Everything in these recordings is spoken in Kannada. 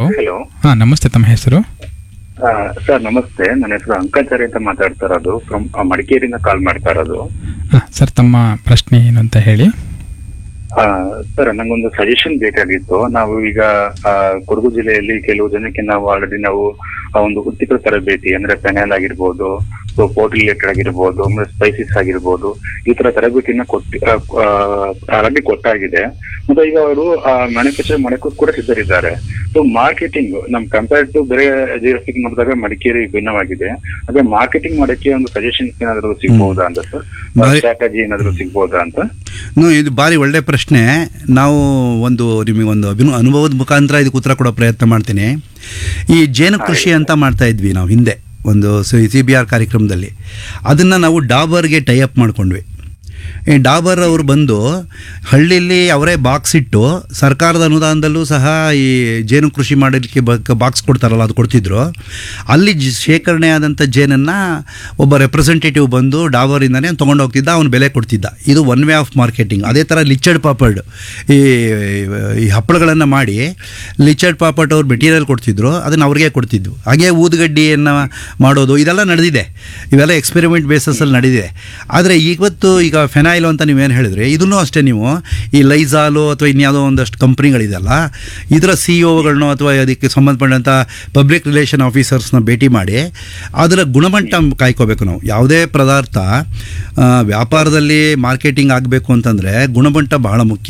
ಹಲೋ ಹಾಂ ನಮಸ್ತೆ ತಮ್ಮ ಹೆಸರು ಸರ್ ನಮಸ್ತೆ ನನ್ನ ಹೆಸರು ಅಂಕಾಚಾರಿ ಅಂತ ಮಾತಾಡ್ತಾ ಇರೋದು ಫ್ರಮ್ ಮಡಿಕೇರಿಯಿಂದ ಕಾಲ್ ಮಾಡ್ತಾ ಇರೋದು ಹಾಂ ಸರ್ ತಮ್ಮ ಪ್ರಶ್ನೆ ಏನು ಅಂತ ಹೇಳಿ ಸರ್ ನಂಗೊಂದು ಸಜೆಷನ್ ಬೇಕಾಗಿತ್ತು ನಾವು ಈಗ ಆ, ಕೊಡಗು ಜಿಲ್ಲೆಯಲ್ಲಿ ಕೆಲವು ಜನಕ್ಕೆ ನಾವು ಆಲ್ರೆಡಿ ನಾವು ಆ ಒಂದು ವೃತ್ತಿಪರ ತರಬೇತಿ ಅಂದ್ರೆ ಪೆನಲ್ ಆಗಿರ್ಬೋದು ಪೋರ್ಟ್ ರಿಲೇಟೆಡ್ ಆಗಿರ್ಬೋದು ಅಂದ್ರೆ ಸ್ಪೈಸಿಸ್ ಆಗಿರ್ಬೋದು ಈ ತರ ತರಬೇತಿನ ಕೊಟ್ಟು ಆಲ್ರೆಡಿ ಕೊಟ್ಟಾಗಿದೆ ಮತ್ತೆ ಈಗ ಅವರು ಮ್ಯಾನುಫ್ಯಾಕ್ಚರ್ ಮಾಡಕ್ಕೂ ಕೂಡ ಸಿದ್ಧರಿದ್ದಾರೆ ಸೊ ಮಾರ್ಕೆಟಿಂಗ್ ನಮ್ ಕಂಪೇರ್ ಟು ಬೇರೆ ಜಿಎಸ್ಟಿಗೆ ನೋಡಿದಾಗ ಮಡಿಕೇರಿ ಭಿನ್ನವಾಗಿದೆ ಅದೇ ಮಾರ್ಕೆಟಿಂಗ್ ಮಾಡಕ್ಕೆ ಒಂದು ಸಜೆಷನ್ಸ್ ಏನಾದ್ರು ಸಿಗ್ಬಹುದಾ ಅಂತ ಸರ್ ಬಾರಿ- ಸ್ಟ್ರಾಟಜಿ ಏನಾದ್ರು ಸಿಗ್ಬಹುದಾ ಅಂತ ನೋ, ಇದು ಭಾರಿ ಒಳ್ಳೆ ಪ್ರಶ್ನೆ ನಾವು ಒಂದು ನಿಮಗೆ ಒಂದು ಅಭಿನು ಅನುಭವದ ಮುಖಾಂತರ ಇದಕ್ಕೆ ಉತ್ತರ ಕೊಡೋ ಪ್ರಯತ್ನ ಮಾಡ್ತೀನಿ ಈ ಜೇನು ಕೃಷಿ ಅಂತ ಮಾಡ್ತಾ ಇದ್ವಿ ನಾವು ಹಿಂದೆ ಒಂದು ಸಿ ಬಿ ಆರ್ ಕಾರ್ಯಕ್ರಮದಲ್ಲಿ ಅದನ್ನು ನಾವು ಡಾಬರ್ಗೆ ಟೈಅಪ್ ಮಾಡ್ಕೊಂಡ್ವಿ ಈ ಡಾಬರ್ ಅವರು ಬಂದು ಹಳ್ಳಿಲಿ ಅವರೇ ಬಾಕ್ಸ್ ಇಟ್ಟು ಸರ್ಕಾರದ ಅನುದಾನದಲ್ಲೂ ಸಹ ಈ ಜೇನು ಕೃಷಿ ಮಾಡೋದಕ್ಕೆ ಬಾಕ್ಸ್ ಕೊಡ್ತಾರಲ್ಲ ಅದು ಕೊಡ್ತಿದ್ರು ಅಲ್ಲಿ ಜ ಶೇಖರಣೆ ಆದಂಥ ಜೇನನ್ನು ಒಬ್ಬ ರೆಪ್ರೆಸೆಂಟೇಟಿವ್ ಬಂದು ಡಾಬರಿಂದನೇ ತೊಗೊಂಡು ಹೋಗ್ತಿದ್ದ ಅವನು ಬೆಲೆ ಕೊಡ್ತಿದ್ದ ಇದು ಒನ್ ವೇ ಆಫ್ ಮಾರ್ಕೆಟಿಂಗ್ ಅದೇ ಥರ ಲಿಚರ್ಡ್ ಪಾಪಡ್ ಈ ಈ ಹಪ್ಪಳಗಳನ್ನು ಮಾಡಿ ಲಿಚರ್ಡ್ ಪಾಪಡ್ ಅವ್ರು ಮೆಟೀರಿಯಲ್ ಕೊಡ್ತಿದ್ರು ಅದನ್ನು ಅವ್ರಿಗೆ ಕೊಡ್ತಿದ್ವು ಹಾಗೆ ಊದುಗಡ್ಡಿಯನ್ನು ಮಾಡೋದು ಇದೆಲ್ಲ ನಡೆದಿದೆ ಇವೆಲ್ಲ ಎಕ್ಸ್ಪೆರಿಮೆಂಟ್ ಬೇಸಸಲ್ಲಿ ನಡೆದಿದೆ ಆದರೆ ಇವತ್ತು ಈಗ ಫೆನಾಯಿಲು ಅಂತ ನೀವೇನು ಹೇಳಿದ್ರಿ ಇದನ್ನು ಅಷ್ಟೇ ನೀವು ಈ ಲೈಜಾಲು ಅಥವಾ ಇನ್ಯಾವುದೋ ಒಂದಷ್ಟು ಕಂಪ್ನಿಗಳಿದೆಯಲ್ಲ ಇದರ ಸಿ ಒಗಳನ್ನೋ ಅಥವಾ ಅದಕ್ಕೆ ಸಂಬಂಧಪಟ್ಟಂಥ ಪಬ್ಲಿಕ್ ರಿಲೇಷನ್ ಆಫೀಸರ್ಸ್ನ ಭೇಟಿ ಮಾಡಿ ಅದರ ಗುಣಮಟ್ಟ ಕಾಯ್ಕೋಬೇಕು ನಾವು ಯಾವುದೇ ಪದಾರ್ಥ ಆ, ವ್ಯಾಪಾರದಲ್ಲಿ ಮಾರ್ಕೆಟಿಂಗ್ ಆಗಬೇಕು ಅಂತಂದರೆ ಗುಣಮಟ್ಟ ಬಹಳ ಮುಖ್ಯ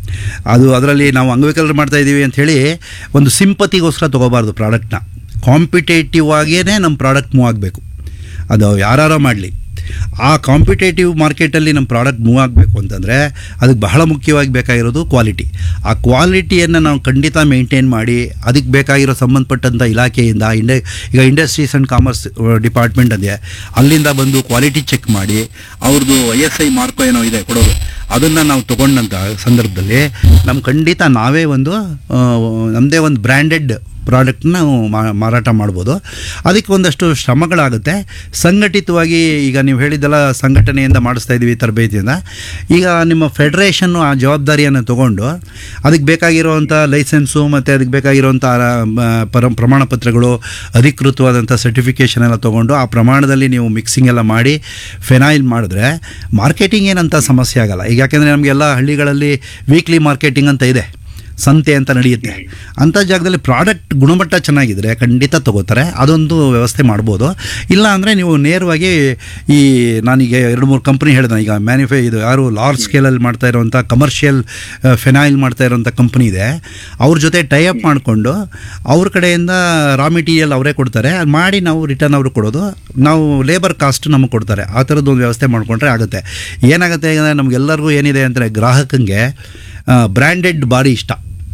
ಅದು ಅದರಲ್ಲಿ ನಾವು ಅಂಗವಿಕಲರು ಮಾಡ್ತಾ ಇದ್ದೀವಿ ಅಂಥೇಳಿ ಒಂದು ಸಿಂಪತಿಗೋಸ್ಕರ ತೊಗೋಬಾರ್ದು ಪ್ರಾಡಕ್ಟ್ನ ಕಾಂಪಿಟೇಟಿವ್ ಆಗಿಯೇ ನಮ್ಮ ಪ್ರಾಡಕ್ಟ್ ಮೂವ್ ಆಗಬೇಕು ಅದು ಯಾರೋ ಮಾಡಲಿ ಆ ಕಾಂಪಿಟೇಟಿವ್ ಮಾರ್ಕೆಟಲ್ಲಿ ನಮ್ಮ ಪ್ರಾಡಕ್ಟ್ ಮೂವ್ ಆಗಬೇಕು ಅಂತಂದರೆ ಅದಕ್ಕೆ ಬಹಳ ಮುಖ್ಯವಾಗಿ ಬೇಕಾಗಿರೋದು ಕ್ವಾಲಿಟಿ ಆ ಕ್ವಾಲಿಟಿಯನ್ನು ನಾವು ಖಂಡಿತ ಮೇಂಟೈನ್ ಮಾಡಿ ಅದಕ್ಕೆ ಬೇಕಾಗಿರೋ ಸಂಬಂಧಪಟ್ಟಂಥ ಇಲಾಖೆಯಿಂದ ಇಂಡ ಈಗ ಇಂಡಸ್ಟ್ರೀಸ್ ಆ್ಯಂಡ್ ಕಾಮರ್ಸ್ ಡಿಪಾರ್ಟ್ಮೆಂಟ್ ಇದೆ ಅಲ್ಲಿಂದ ಬಂದು ಕ್ವಾಲಿಟಿ ಚೆಕ್ ಮಾಡಿ ಅವ್ರದ್ದು ಐ ಎಸ್ ಐ ಮಾರ್ಕೋ ಏನೋ ಇದೆ ಕೊಡೋದು ಅದನ್ನು ನಾವು ತೊಗೊಂಡಂಥ ಸಂದರ್ಭದಲ್ಲಿ ನಮ್ಮ ಖಂಡಿತ ನಾವೇ ಒಂದು ಆ, ನಮ್ಮದೇ ಒಂದು ಬ್ರ್ಯಾಂಡೆಡ್ ಪ್ರಾಡಕ್ಟ್ನ ನಾವು ಮಾ- ಮಾರಾಟ ಮಾಡ್ಬೋದು ಅದಕ್ಕೆ ಒಂದಷ್ಟು ಶ್ರಮಗಳಾಗುತ್ತೆ ಸಂಘಟಿತವಾಗಿ ಈಗ ನೀವು ಹೇಳಿದ್ದೆಲ್ಲ ಸಂಘಟನೆಯಿಂದ ಮಾಡಿಸ್ತಾ ಇದ್ದೀವಿ ತರಬೇತಿಯಿಂದ ಈಗ ನಿಮ್ಮ ಫೆಡರೇಷನ್ನು ಆ ಜವಾಬ್ದಾರಿಯನ್ನು ತಗೊಂಡು ಅದಕ್ಕೆ ಬೇಕಾಗಿರುವಂಥ ಲೈಸೆನ್ಸು ಮತ್ತು ಅದಕ್ಕೆ ಬೇಕಾಗಿರುವಂಥ ಪರ ಪ್ರಮಾಣ ಪತ್ರಗಳು ಅಧಿಕೃತವಾದಂಥ ಸರ್ಟಿಫಿಕೇಷನ್ ಎಲ್ಲ ತೊಗೊಂಡು ಆ ಪ್ರಮಾಣದಲ್ಲಿ ನೀವು ಮಿಕ್ಸಿಂಗ್ ಎಲ್ಲ ಮಾಡಿ ಫೆನಾಯಿಲ್ ಮಾಡಿದ್ರೆ ಮಾರ್ಕೆಟಿಂಗ್ ಏನಂತ ಸಮಸ್ಯೆ ಆಗಲ್ಲ ಈಗ ಯಾಕೆಂದರೆ ನಮಗೆಲ್ಲ ಹಳ್ಳಿಗಳಲ್ಲಿ ವೀಕ್ಲಿ ಮಾರ್ಕೆಟಿಂಗ್ ಅಂತ ಇದೆ ಸಂತೆ ಅಂತ ನಡೆಯುತ್ತೆ ಅಂಥ ಜಾಗದಲ್ಲಿ ಪ್ರಾಡಕ್ಟ್ ಗುಣಮಟ್ಟ ಚೆನ್ನಾಗಿದ್ರೆ ಖಂಡಿತ ತಗೋತಾರೆ ಅದೊಂದು ವ್ಯವಸ್ಥೆ ಮಾಡ್ಬೋದು ಇಲ್ಲ ಅಂದರೆ ನೀವು ನೇರವಾಗಿ ಈ ನಾನೀಗ ಎರಡು ಮೂರು ಕಂಪ್ನಿ ಹೇಳಿದೆ ಈಗ ಮ್ಯಾನುಫ್ಯಾ ಇದು ಯಾರು ಲಾರ್ಜ್ ಸ್ಕೇಲಲ್ಲಿ ಮಾಡ್ತಾ ಇರೋವಂಥ ಕಮರ್ಷಿಯಲ್ ಫೆನಾಯಿಲ್ ಮಾಡ್ತಾ ಇರೋವಂಥ ಕಂಪ್ನಿ ಇದೆ ಅವ್ರ ಜೊತೆ ಟೈಅಪ್ ಮಾಡಿಕೊಂಡು ಅವ್ರ ಕಡೆಯಿಂದ ರಾ ಮೆಟೀರಿಯಲ್ ಅವರೇ ಕೊಡ್ತಾರೆ ಅದು ಮಾಡಿ ನಾವು ರಿಟರ್ನ್ ಅವರು ಕೊಡೋದು ನಾವು ಲೇಬರ್ ಕಾಸ್ಟ್ ನಮಗೆ ಕೊಡ್ತಾರೆ ಆ ಥರದ್ದು ಒಂದು ವ್ಯವಸ್ಥೆ ಮಾಡಿಕೊಂಡ್ರೆ ಆಗುತ್ತೆ ಏನಾಗುತ್ತೆ ಅಂದರೆ ನಮಗೆಲ್ಲರಿಗೂ ಏನಿದೆ ಅಂದರೆ ಗ್ರಾಹಕಂಗೆ ಬ್ರ್ಯಾಂಡೆಡ್ ಭಾರಿ ಇಷ್ಟ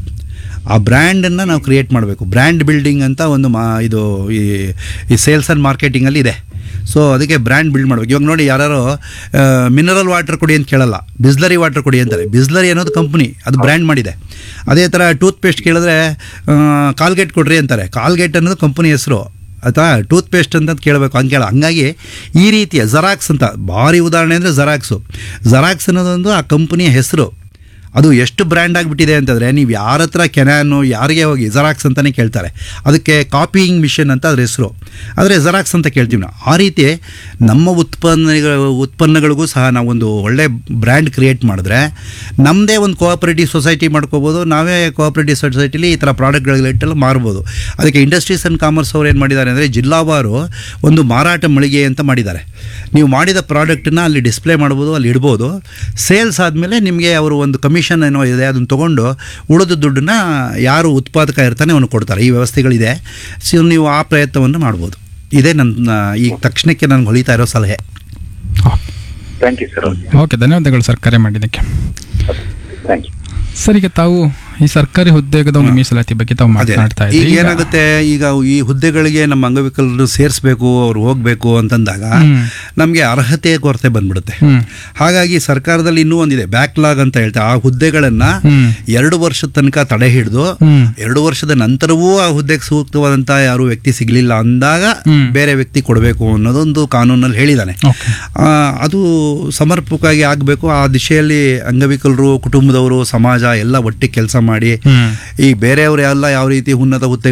ಆ ಬ್ರ್ಯಾಂಡನ್ನು ನಾವು ಕ್ರಿಯೇಟ್ ಮಾಡಬೇಕು ಬ್ರ್ಯಾಂಡ್ ಬಿಲ್ಡಿಂಗ್ ಅಂತ ಒಂದು ಮಾ ಇದು ಈ ಈ ಸೇಲ್ಸ್ ಆ್ಯಂಡ್ ಮಾರ್ಕೆಟಿಂಗಲ್ಲಿ ಇದೆ ಸೊ ಅದಕ್ಕೆ ಬ್ರ್ಯಾಂಡ್ ಬಿಲ್ಡ್ ಮಾಡಬೇಕು ಇವಾಗ ನೋಡಿ ಯಾರು ಮಿನರಲ್ ವಾಟರ್ ಕೊಡಿ ಅಂತ ಕೇಳಲ್ಲ ಬಿಸ್ಲರಿ ವಾಟರ್ ಕೊಡಿ ಅಂತಾರೆ ಬಿಸ್ಲರಿ ಅನ್ನೋದು ಕಂಪ್ನಿ ಅದು ಬ್ರ್ಯಾಂಡ್ ಮಾಡಿದೆ ಅದೇ ಥರ ಟೂತ್ ಪೇಸ್ಟ್ ಕೇಳಿದ್ರೆ ಕಾಲ್ಗೇಟ್ ಕೊಡ್ರಿ ಅಂತಾರೆ ಕಾಲ್ಗೇಟ್ ಅನ್ನೋದು ಕಂಪ್ನಿ ಹೆಸರು ಆಯ್ತಾ ಟೂತ್ ಪೇಸ್ಟ್ ಅಂತ ಕೇಳಬೇಕು ಹಂಗೆ ಕೇಳ ಹಂಗಾಗಿ ಈ ರೀತಿಯ ಜರಾಕ್ಸ್ ಅಂತ ಭಾರಿ ಉದಾಹರಣೆ ಅಂದರೆ ಜರಾಕ್ಸು ಜರಾಕ್ಸ್ ಅನ್ನೋದೊಂದು ಆ ಕಂಪ್ನಿಯ ಹೆಸರು ಅದು ಎಷ್ಟು ಬ್ರ್ಯಾಂಡ್ ಆಗಿಬಿಟ್ಟಿದೆ ಅಂತಂದರೆ ನೀವು ಯಾರ ಹತ್ರ ಕೆನಾನು ಯಾರಿಗೆ ಹೋಗಿ ಜೆರಾಕ್ಸ್ ಅಂತಲೇ ಕೇಳ್ತಾರೆ ಅದಕ್ಕೆ ಕಾಪಿಯಿಂಗ್ ಮಿಷನ್ ಅಂತ ಅದ್ರ ಹೆಸರು ಆದರೆ ಜೆರಾಕ್ಸ್ ಅಂತ ಕೇಳ್ತೀವಿ ನಾವು ಆ ರೀತಿ ನಮ್ಮ ಉತ್ಪನ್ನ ಉತ್ಪನ್ನಗಳಿಗೂ ಸಹ ನಾವೊಂದು ಒಳ್ಳೆ ಬ್ರ್ಯಾಂಡ್ ಕ್ರಿಯೇಟ್ ಮಾಡಿದ್ರೆ ನಮ್ಮದೇ ಒಂದು ಕೋಆಪರೇಟಿವ್ ಸೊಸೈಟಿ ಮಾಡ್ಕೋಬೋದು ನಾವೇ ಕೋಆಪರೇಟಿವ್ ಸೊಸೈಟಿಲಿ ಈ ಥರ ಪ್ರಾಡಕ್ಟ್ಗಳಿಟ್ಟೆಲ್ಲ ಮಾರ್ಬೋದು ಅದಕ್ಕೆ ಇಂಡಸ್ಟ್ರೀಸ್ ಆ್ಯಂಡ್ ಕಾಮರ್ಸ್ ಅವ್ರು ಏನು ಮಾಡಿದ್ದಾರೆ ಅಂದರೆ ಜಿಲ್ಲಾವಾರು ಒಂದು ಮಾರಾಟ ಮಳಿಗೆ ಅಂತ ಮಾಡಿದ್ದಾರೆ ನೀವು ಮಾಡಿದ ಪ್ರಾಡಕ್ಟನ್ನ ಅಲ್ಲಿ ಡಿಸ್ಪ್ಲೇ ಮಾಡ್ಬೋದು ಅಲ್ಲಿ ಇಡ್ಬೋದು ಸೇಲ್ಸ್ ಆದಮೇಲೆ ನಿಮಗೆ ಅವರು ಒಂದು ಕಮಿಷನ್ ಏನೋ ಇದೆ ಅದನ್ನು ತೊಗೊಂಡು ಉಳಿದ ದುಡ್ಡನ್ನ ಯಾರು ಉತ್ಪಾದಕ ಇರ್ತಾನೆ ಅವನು ಕೊಡ್ತಾರೆ ಈ ವ್ಯವಸ್ಥೆಗಳಿದೆ ಸೊ ನೀವು ಆ ಪ್ರಯತ್ನವನ್ನು ಮಾಡ್ಬೋದು ಇದೇ ನನ್ನ ಈ ತಕ್ಷಣಕ್ಕೆ ನನಗೆ ಹೊಲಿತಾ ಇರೋ ಸಲಹೆ ಥ್ಯಾಂಕ್ ಯು ಸರ್ ಓಕೆ ಧನ್ಯವಾದಗಳು ಸರ್ ಕರೆ ಮಾಡಿದ್ದಕ್ಕೆ ಥ್ಯಾಂಕ್ ಯು ಸರ್ ಈಗ ತಾವು ಈ ಸರ್ಕಾರಿ ಉದ್ಯೋಗದ ಒಂದು ಮೀಸಲಾತಿ ಬಗ್ಗೆ ತಾವು ಅದೇ ಮಾತನಾಡ್ತಾ ಈಗ ಇದ್ದೀವಿ ಈಗ- ಏನಾಗುತ್ತೆ ಈಗ ಈ ಹುದ್ದೆಗಳಿಗೆ ನಮ್ಮ ಅಂಗವಿಕಲರು ಸೇರಿಸ್ಬೇಕು ಅವ್ರು ಹೋಗಬೇಕು ಅಂತಂದಾಗ ಹ್ಮ್. ನಮಗೆ ಅರ್ಹತೆ ಕೊರತೆ ಬಂದ್ಬಿಡುತ್ತೆ ಹ್ಮ್ ಹಾಗಾಗಿ ಸರ್ಕಾರದಲ್ಲಿ ಇನ್ನೂ ಒಂದಿದೆ ಬ್ಯಾಕ್ಲಾಗ್ ಅಂತ ಹೇಳ್ತಾರೆ ಆ ಹುದ್ದೆಗಳನ್ನು ಹ್ಮ್. ಎರಡು ವರ್ಷದ ತನಕ ತಡೆ ಹಿಡಿದು ಹ್ಮ್. ಎರಡು ವರ್ಷದ ನಂತರವೂ ಆ ಹುದ್ದೆಗೆ ಸೂಕ್ತವಾದಂಥ ಯಾರು ವ್ಯಕ್ತಿ ಸಿಗಲಿಲ್ಲ ಅಂದಾಗ ಹ್ಮ್. ಬೇರೆ ವ್ಯಕ್ತಿ ಕೊಡಬೇಕು ಅನ್ನೋದೊಂದು ಕಾನೂನಲ್ಲಿ ಹೇಳಿದ್ದಾನೆ ಓಕೆ ಆ, ಅದು ಸಮರ್ಪಕವಾಗಿ ಆಗಬೇಕು ಆ ದಿಶೆಯಲ್ಲಿ ಅಂಗವಿಕಲರು ಕುಟುಂಬದವರು ಸಮಾಜ ಎಲ್ಲ ಒಟ್ಟಿಗೆ ಕೆಲಸ ಮಾಡಿ ಹ್ಮ್ ಈ ಬೇರೆಯವರು ಎಲ್ಲ ಯಾವ ರೀತಿ ಉನ್ನತ ಹುದ್ದೆ